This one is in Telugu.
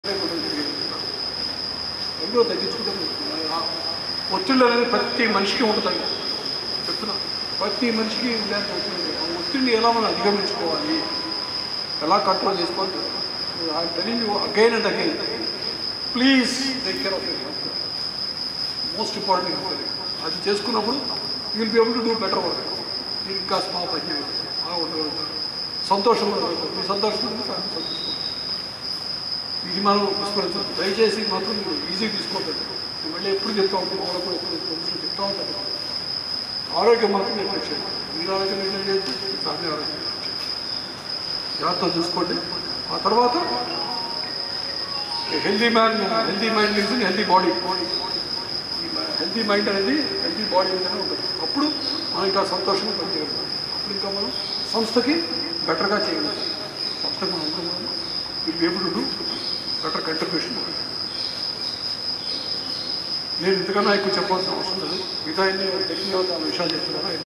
ఎందులో తగ్గించుకుంటే ఒత్తిళ్ళు అనేది ప్రతి మనిషికి ఉంటుంది చెప్తున్నా ప్రతి మనిషికి ఇలాంటి ఒత్తిడి ఆ ఒత్తిడిని ఎలా మనం అధిగమించుకోవాలి ఎలా కంట్రోల్ చేసుకోవాలి I telling you again and again please take care of your health most important అది చేసుకున్నప్పుడు you will be able to do better work మీరు ఇంకా స్మా పని బాగా ఉండగలుగుతారు సంతోషం ఉండగలుగుతారు మీ సంతోషం ఉంది ఫ్యామిలీ సంతోషం ఇది మనం విస్మరించదు దయచేసి మాత్రం మీరు ఈజీ తీసుకోవద్దు నేను మళ్ళీ ఎప్పుడు చెప్తా ఉంటాను వాళ్ళకు కూడా ఎప్పుడు కొంచెం చెప్తా ఉంటాను ఆరోగ్యం మాత్రం నిర్ణయం చేయండి మీరు ఆరోగ్యం నిర్ణయం చేయొచ్చు మీ ఫ్యామిలీ ఆరోగ్యం నిర్ణయం చేయొచ్చు జాగ్రత్తగా చూసుకోండి ఆ తర్వాత healthy man healthy mind lives in healthy body healthy mind అనేది హెల్తీ బాడీ మీదనే ఉంటుంది అప్పుడు మనం ఇంకా సంతోషంగా పనిచేయగలుగుతాం అప్పుడు ఇంకా మనం సంస్థకి బెటర్గా చేయగలుగుతాం సంస్థకి మనం అనుకున్నాము will able to do better contribution నేను ఇంతకన్నా ఎక్కువ చెప్పాల్సిన అవసరం లేదు మిగతా ఎన్ని టెక్నికల్ విషయాలు చెప్తున్నాను